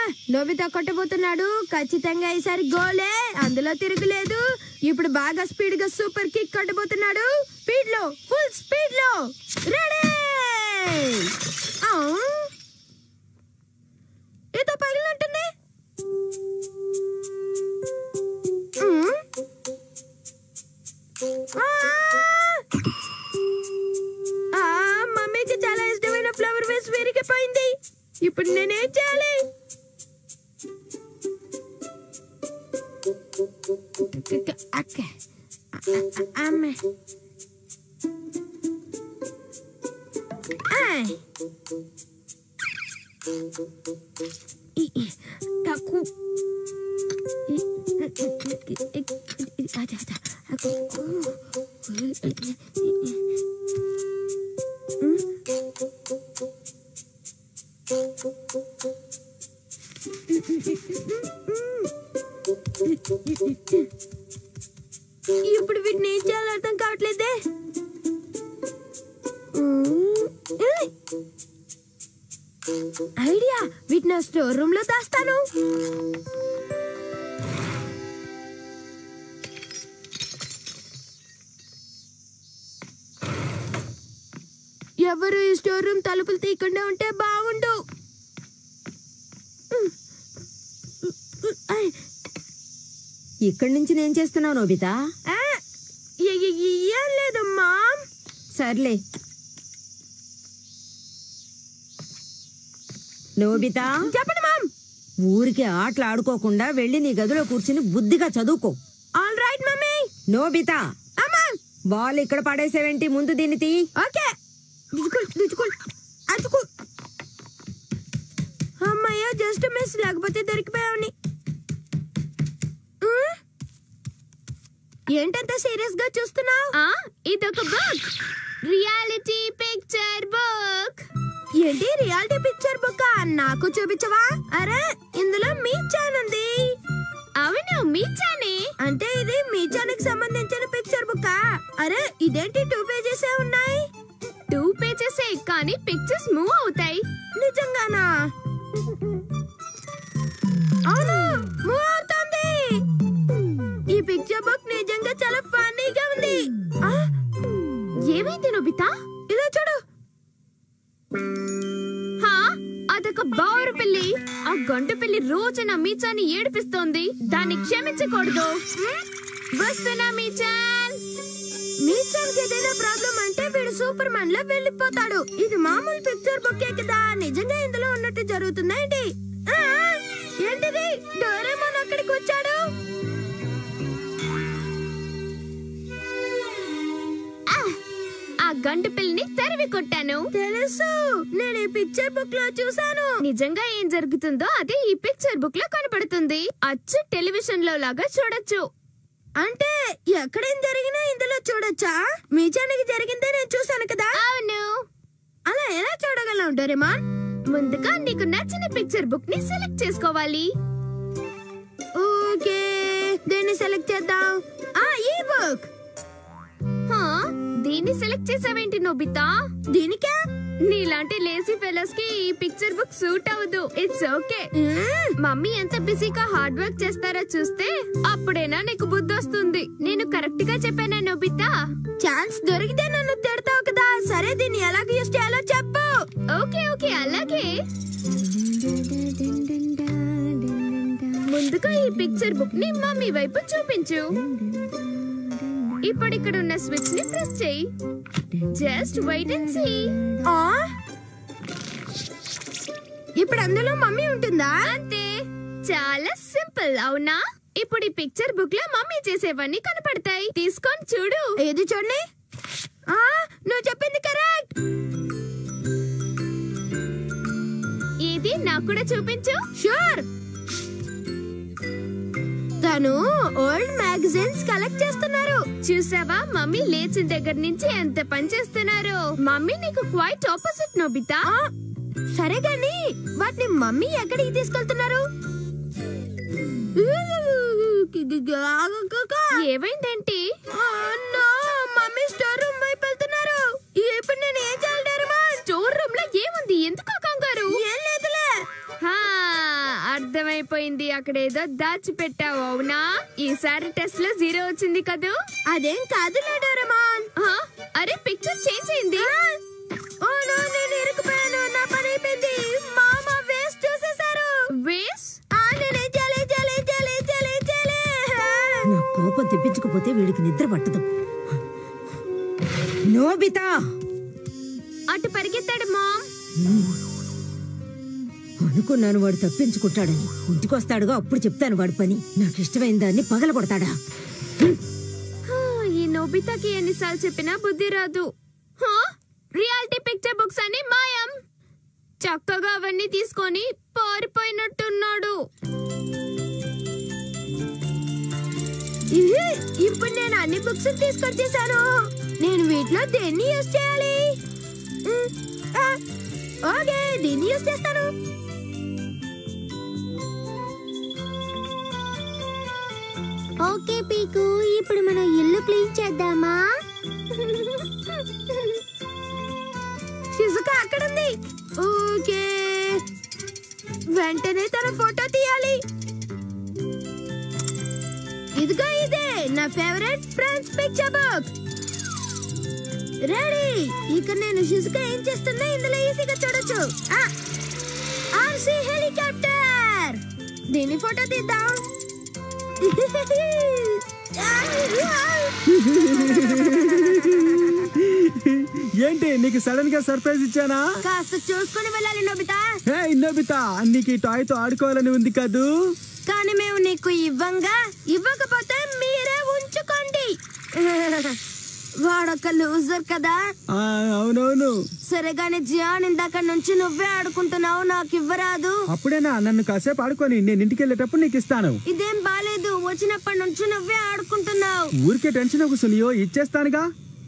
Nobita కొట్టబోతున్నాడు ఖచ్చితంగా ఈసారి గోలే అందులో తిరుగులేదు ఇప్పుడు బాగా స్పీడ్ గా సూపర్ కిక్ కొట్టబోతున్నాడు స్పీడ్ లో ఫుల్ స్పీడ్ లో రెడీ ఆ. ఏదో పగిలినట్టుంది ఉమ్. ఆ! ఆ, మమ్మీకి చాలా ఇష్టమైన ఫ్లవర్ వేస్ విరిగిపోయింది ఇప్పుడు నేనేం చేయాలి అక్క అమ్మ కాకు ఇప్పుడు వీటిని ఏం చేయాలో అర్థం కావట్లేదే ఐడియా వీటిని స్టోర్ రూమ్ లో దాస్తాను ఎవరు ఈ స్టోర్ రూమ్ తలుపులు తీయకుండా ఉంటే బాగుండు ఐ, ఇక్కడి నుంచి నేను చేస్తున్నావు నోబితా ఆ, ఏ- ఏ- ఏ- ఏం లేదు మామ్ సర్లే నోబితా చెప్పండి మామ్ ఊరికి ఆటలు ఆడుకోకుండా వెళ్ళి నీ గదిలో కూర్చుని బుద్ధిగా చదువుకో ఆల్ రైట్ మమ్మీ నోబితా అమ్మా బాల్ ఇక్కడ పడేసేవేంటి ముందు దీన్ని తీ ఓకే దిచుకుల్ దిచుకుల్ అతుకు అమ్మయ్య జస్ట్ మిస్ లేకపోతే దొరికిపోయావని ఉమ్? ఏంటంత సీరియస్ గా చూస్తున్నావు ఆ ఇదొక బుక్ రియాలిటీ పిక్చర్ బుక్ ఏంటి రియాలిటీ పిక్చర్ బుక్ నాకు చూపించవా అరే ఇందులో మీ చాన్ ఉంది అవును మీ చానే అంటే ఇది మీ చానికి సంబంధించిన పిక్చర్ బుక్ అరే ఇదేంటి టూ పేజెస్ ఉన్నాయి టూ పేజెస్ కానీ పిక్చర్స్ మూవ్ అవుతాయి నిజంగానా అవును మూవ్ అవుతోంది ఈ పిక్చర్ బుక్ నిజంగా చాలా ఫన్నీగా ఉంది ఆ, ఏమైంది నొబితా ఇలా చూడు హా అదొక బావురు పిల్లి ఆ గంట పిల్లి రోజు నా మీచాని ఏడిపిస్తోంది దాన్ని క్షమించకూడదు వస్తున్నా మీచాన్ మీ చాన్కి ఏదైనా ప్రాబ్లం అంటే వీడు సూపర్ మ్యాన్ లో వెళ్ళిపోతాడు ఇది మామూలు పిక్చర్ బుక్ కదా నిజంగా ఇందులో ఉన్నట్టు జరుగుతుందా ఏంటి ఆ, ఏంటిది డోరేమోన్ అక్కడికి వచ్చాడు ఆ గంట పిల్లిని తరివి కొట్టాను తెలుసు నేను ఈ పిక్చర్ బుక్ లో చూసాను నిజంగా ఏం జరుగుతుందో అదే ఈ పిక్చర్ బుక్ లో కనబడుతుంది అచ్చు టెలివిజన్ లో లాగా చూడొచ్చు అంటే ఎక్కడేం జరిగినా ఇందులో చూడొచ్చా మీ చానికి జరిగిందే నేను చూసాను కదా అవును అలా ఎలా చూడగలం డోరేమాన్ ముందుగా నీకు నచ్చిన పిక్చర్ బుక్ ని సెలెక్ట్ చేసుకోవాలి ఓకే దీన్ని సెలెక్ట్ చేద్దాం ఆ ఈ బుక్ హా, దీన్ని సెలెక్ట్ చేసావేంటి నోబితా దీనికే నీలాంటి లేజీ ఫెలోస్ కి ఈ పిక్చర్ బుక్ సూట్ అవ్వదు ఇట్స్ ఓకే మ్మ్. మమ్మీ ఎంత బిజీగా హార్డ్ వర్క్ చేస్తారో చూస్తే అప్పుడేనా నీకు బుద్ధి వస్తుంది నేను కరెక్ట్ గా చెప్పానా నోబితా ఛాన్స్ దొరికితే నన్ను తిడతావు కదా సరే దీన్ని ఎలాగ యూస్ చేయాలో చెప్పు ఓకే ఓకే అలాగే ముందుగా ఈ పిక్చర్ బుక్ ని మమ్మీ వైపు చూపించు ఇప్పుడు ఇక్కడ ఉన్న స్విచ్ ని ప్రెస్ చేయి జస్ట్ వెయిట్ అండ్ సీ ఆ ఇప్పుడు అందులో మమ్మీ ఉంటుందా అంతే చాలా సింపుల్ అవునా ఇప్పుడు ఈ పిక్చర్ బుక్ లో మమ్మీ చేసేవన్నీ కనపడతాయి తీసుకొని చూడు ఏది చూడండి ఆ నువ్వు చెప్పింది కరెక్ట్ ఇది నాకు కూడా చూపించు షూర్ తను ఓల్డ్ మ్యాగజైన్స్ కలెక్ట్ చేస్తున్నారు చూసావా మమ్మీ లేచిన దగ్గర నుంచి ఎంత పని చేస్తున్నారు మమ్మీ నీకు క్వైట్ ఆపోజిట్ నోబితా ఆ, సరే గాని వాటిని మమ్మీ ఎక్కడికి తీసుకెళ్తున్నారు ఏమైందేంటి ఆ, no, మమ్మీ స్టోర్ రూమ్ వైపు వెళ్తున్నారు ఇప్పుడు నేను ఏం చేయాలి డోరేమాన్? స్టోర్ రూమ్ లో ఏముంది ఎందుకు కంగారు ఏం లేదులే హా, అర్థం పారిపోయింది అక్కడ ఏదో దాచిపెట్టావు అవునా ఈసారి టెస్ట్ లో జీరో వచ్చింది కదూ అదేం కాదులే డోరమాన్ ఆ, అరే పిక్చర్ చేంజ్ అయింది ఓ నో, నేను ఇరుక్కుపోయాను నా పని అయిపోయింది మామ వేస్ట్ చూసేశారు వేస్ ఆ, నేనే చేయాలి, చేయాలి, చేయాలి, చేయాలి, చేయాలి. నా కోపం తెప్పించకపోతే వీడికి నిద్ర పట్టదు నోబితా అటు పరిగెత్తాడు మామ్ అనుకున్నాను వాడు తప్పించుకుంటాడని ఇంటికొస్తాడుగా అప్పుడు చెప్తాను వాడి పని నాకు ఇష్టమైన దాన్ని పగలగొడతాడా హా, ఈ నోబితాకి ఎన్నిసార్లు చెప్పినా బుద్ధి రాదు హా? రియాలిటీ పిక్చర్ బుక్స్ అని మాయం చక్కగా అవన్నీ తీసుకొని పారిపోయినట్టున్నాడు ఇహి, ఇప్పుడు నేను అన్ని బుక్స్ తీసుకొచ్చేసాను నేను వీటిలో దేన్ని యూజ్ చేయాలి ఉమ్, ఆ, ఓకే దీన్ని యూజ్ చేస్తాను ఓకే పీకు ఇప్పుడు మనం ఇల్లు క్లీన్ చేద్దామా షిజుక అక్కడ ఉంది ఓకే వెంటనే తన ఫోటో తీయాలి ఇదిగో ఇదే నా favourite friends picture book ready ఇక నేను షిజుక ఏం చేస్తుందో ఇందులో ఈజీగా చూడొచ్చు ఆ, ఆర్సీ హెలికాప్టర్ దీని ఫోటో తీద్దాం ఏంటి నీకు సడన్ గా సర్ప్రైజ్ ఇచ్చానా కాస్త చూసుకొని వెళ్ళాలి నోబితా హే నోబితా నీకు ఈ టాయ్ తో ఆడుకోవాలని ఉంది కదూ కానీ మేము నీకు ఇవ్వంగా ఇవ్వకపోతే మీరే ఉంచుకోండి వాడొక లూజర్ కదా ఆ, అవునవును సరే గాని జియాన్ ఇందాక నుంచి నువ్వే ఆడుకుంటున్నావు నాకు ఇవ్వరాదు అప్పుడేనా నన్ను కాసేపు ఆడుకొని నేను ఇంటికి వెళ్ళేటప్పుడు నీకు ఇస్తాను ఇదేం బాలేదు వచ్చినప్పటి నుంచి నువ్వే ఆడుకుంటున్నావు ఊరికే టెన్షన్ ఒక సునియో ఇచ్చేస్తానుగా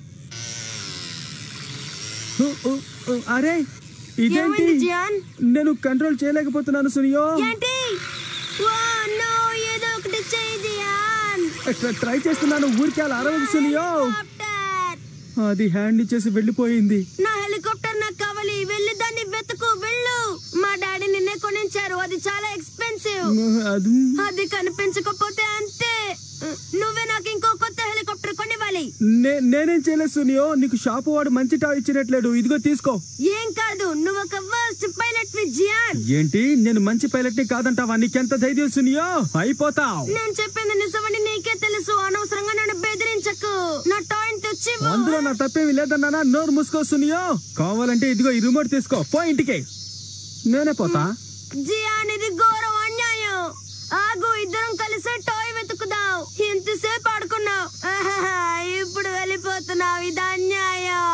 ఉ, ఉ, ఉ, అరే ఇదేంటి ఏమైంది జియాన్ నేను కంట్రోల్ చేయలేకపోతున్నాను సునియో ఏంటి వా, no, ఏదో ఒకటి చెయ్యి జియాన్ ట్ర- ట్రై చేస్తున్నాను ఊరికే అలా అరవకు సునియో హెలికాప్టర్ అది హ్యాండ్ ఇచ్చేసి వెళ్ళిపోయింది నా హెలికాప్టర్ నాకు కావాలి వెళ్ళి దాన్ని వెతుకు వెళ్ళు మా డాడీ నిన్నే కొనించారు అది చాలా ఎక్స్పెన్సివ్ అది అది కనిపించకపోతే అంతే నువ్వే నాకు ఇంకో కొత్త హెలికాప్టర్ కొనివ్వాలి నే- నేనేం చేయలేదు సునియో నీకు షాపు వాడు మంచి టాయ్ ఇచ్చినట్లేడు ఇదిగో తీసుకో ఏం కాదు నువ్వు ఒక వర్స్ట్ పైలట్ జియాన్ ఏంటి నేను మంచి పైలట్ ని కాదంటావా నీకెంత ధైర్యం సునియో అయిపోతావు నేను చెప్పింది నిజమని నీకే తెలుసు అనవసరంగా నన్ను బెదిరించకు నా టాయిన్ తెచ్చి అందులో నా తప్పేమి లేదన్నానా నోరు మూసుకో సునియో కావాలంటే ఇదిగో ఈ రిమోట్ తీసుకో పో ఇంటికి నేనే పోతా జియాన్ ఇది ఘోరం అన్యాయం ఆగు ఇద్దరం కలిసి టాయ్ వెతుకుదాం ఎంతసేపు ఆడుకున్నావు ఆహాహా, ఇప్పుడు వెళ్ళిపోతున్నావు ఇది అన్యాయం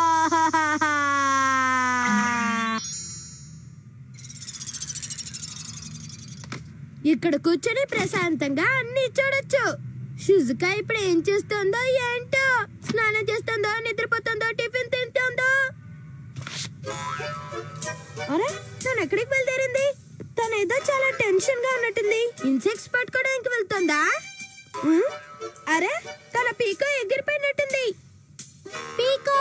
ఇక్కడ కూర్చొని ప్రశాంతంగా అన్ని చూడొచ్చు షుజుక ఇప్పుడు ఏం చేస్తుందో ఏంటో స్నానం చేస్తుందో నిద్రపోతుందో టిఫిన్ తింటుందో అరే తను ఎక్కడికి బయలుదేరింది తను ఏదో చాలా టెన్షన్ గా ఉన్నట్టుంది ఇన్సెక్ట్స్ పట్టుకోవడానికి వెళ్తుందా ఉమ్, అరే తన పీకో ఎగిరిపోయినట్టుంది పీకో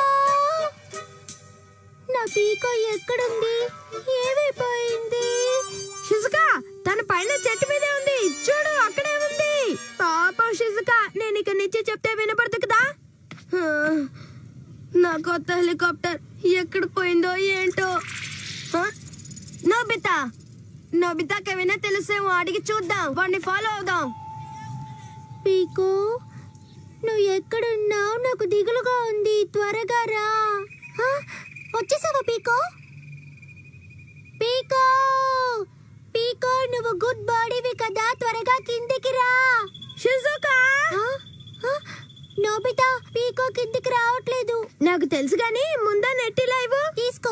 నా పీకో ఎక్కడుంది ఏమైపోయింది షిజుక తన పైన చెట్టు మీదే ఉంది చూడు అక్కడే ఉంది పాపం షిజుక నేను ఇక నుంచి చెప్తే వినపడదు కదా హా, నా కొత్త హెలికాప్టర్ ఎక్కడ పోయిందో ఏంటో హ? నోబితా నోబితాకి ఏమైనా తెలిసేమో అడిగి చూద్దాం వాడిని ఫాలో అవుదాం పీకో నువ్వు ఎక్కడున్నావు నాకు దిగులుగా ఉంది త్వరగా రా హ? వచ్చేసావా పీకో పీకో పీకో నువ్వు గుడ్ బాడీవి కదా త్వరగా కిందికి రా షిజుకా నోబితా పీకో కిందికి రావట్లేదు నాకు తెలుసు గాని ముందా నెట్టి లైవ్ తీసుకో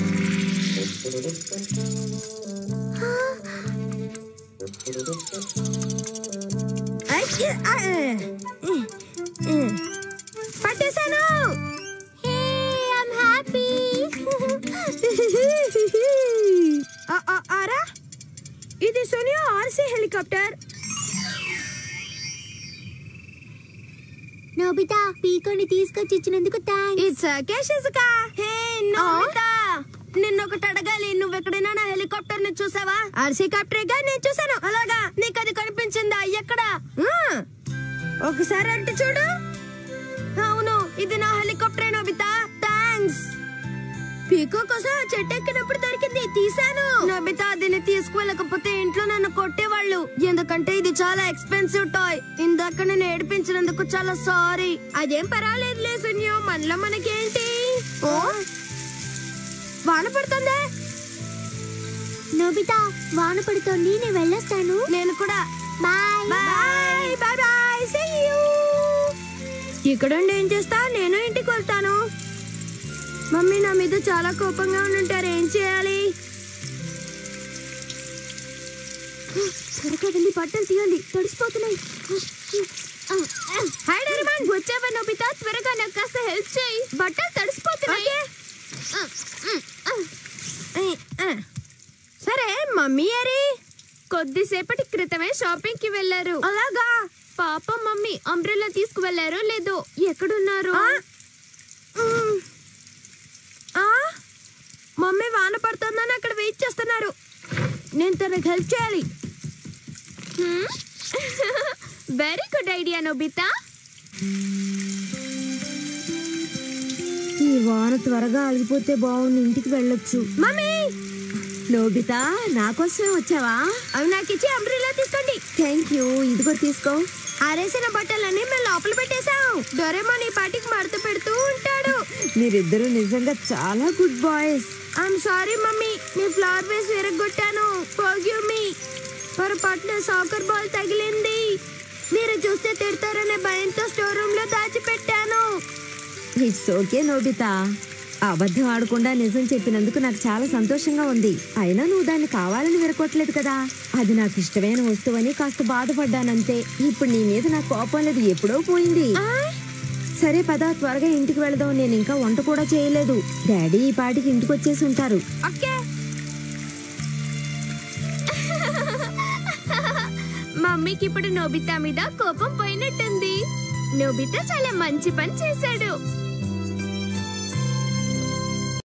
పట్టేశాను హ్యాపీ ఆరా ఇది సోనియా ఆర్సీ హెలికాప్టర్ నోబితా పీకోని తీసుకొచ్చి ఇచ్చినందుకు thanks it's okay Shizuka hey Nobita నిన్నొకటి అడగాలి నువ్వు ఎక్కడైనా నా హెలికాప్టర్ ని చూసావా హెలికాప్టర్ గా నేను చూసాను అలాగా నీకు అది కనిపించిందా ఎక్కడ ఒకసారి అంటే చూడు అవును ఇది నా హెలికాప్టర్ నోబితా థ్యాంక్స్ పీకో కోసం ఆ చెట్టు ఎక్కినప్పుడు దొరికింది తీసాను నోబితా దీన్ని తీసుకువెళ్ళకపోతే ఇంట్లో నన్ను కొట్టేవాళ్ళు ఎందుకంటే ఇది చాలా ఎక్స్పెన్సివ్ టాయ్ ఇందాక నేను ఏడిపించినందుకు చాలా సారీ అదేం పర్వాలేదులే సున్యో మనలో మనకేంటి ఓ వాన పడుతుందే నోబితా వాన పడుతోంది నేను వెళ్ళొస్తాను నేను కూడా bye bye bye bye see you ఇక్కడుండి ఏం చేస్తా నేను ఇంటికి వెళ్తాను మమ్మీ నా మీద చాలా కోపంగా ఉండుంటారు ఏం చేయాలి త్వరగా వెళ్ళి బట్టలు తీయాలి తడిసిపోతున్నాయి హాయ్ డోరేమాన్ వచ్చావా నోబితా త్వరగా నాకు కాస్త హెల్ప్ చేయి బట్టలు తడిసిపోతున్నాయి ఆ, ఉమ్, ఆ. ఏ, ఆ. సరే మమ్మీ ఏరి కొద్దిసేపటి క్రితమే షాపింగ్ కి వెళ్లారు అలాగా పాప మమ్మీ అంబ్రెల్లా తీసుకువెళ్లారో లేదో ఎక్కడున్నారు ఆ? ఉమ్. ఆ? మమ్మీ వాన పడుతుందని అక్కడ వెయిట్ చేస్తున్నారు నేను తనకు హెల్ప్ చేయాలి వెరీ గుడ్ ఐడియా నోబితా ఈ వాన త్వరగా ఆగిపోతే బాగుంది ఇంటికి వెళ్ళొచ్చు మమ్మీ నోబితా నా కోసమే వచ్చావా అవి నాకు ఇచ్చి అంబ్రిల్లా తీసుకోండి థ్యాంక్ యూ ఇదిగో తీసుకో ఆరేసిన బట్టలన్నీ మేము లోపల పెట్టేశాం డొరేమాన్ ఈ పాటికి మడత పెడుతూ ఉంటాడు మీరిద్దరూ నిజంగా చాలా good boys I'm sorry mummy మీ ఫ్లవర్ వేస్ విరగొట్టాను ఫర్గివ్ మీ పొరపాటున సాకర్ బాల్ తగిలింది మీరు చూస్తే తిడతారనే భయంతో స్టోర్ రూమ్ లో దాచిపెట్టాను ఇట్స్ ఓకే నోబితా అబద్ధం ఆడకుండా నిజం చెప్పినందుకు నాకు చాలా సంతోషంగా ఉంది అయినా నువ్వు దాన్ని కావాలని విరకొట్టలేదు కదా అది నాకు ఇష్టమైన వస్తువని కాస్త బాధపడ్డానంతే ఇప్పుడు నీ మీద నాకు కోపం లేదు ఎప్పుడో పోయింది సరే పద త్వరగా ఇంటికి వెళదాం నేను ఇంకా వంట కూడా చేయలేదు డాడీ ఈ పాటికి ఇంటికి వచ్చేసి ఉంటారు ఓకే మమ్మీకి ఇప్పుడు నోబితా మీద కోపం పోయినట్టుంది నోబితా చాలా మంచి పని చేశాడు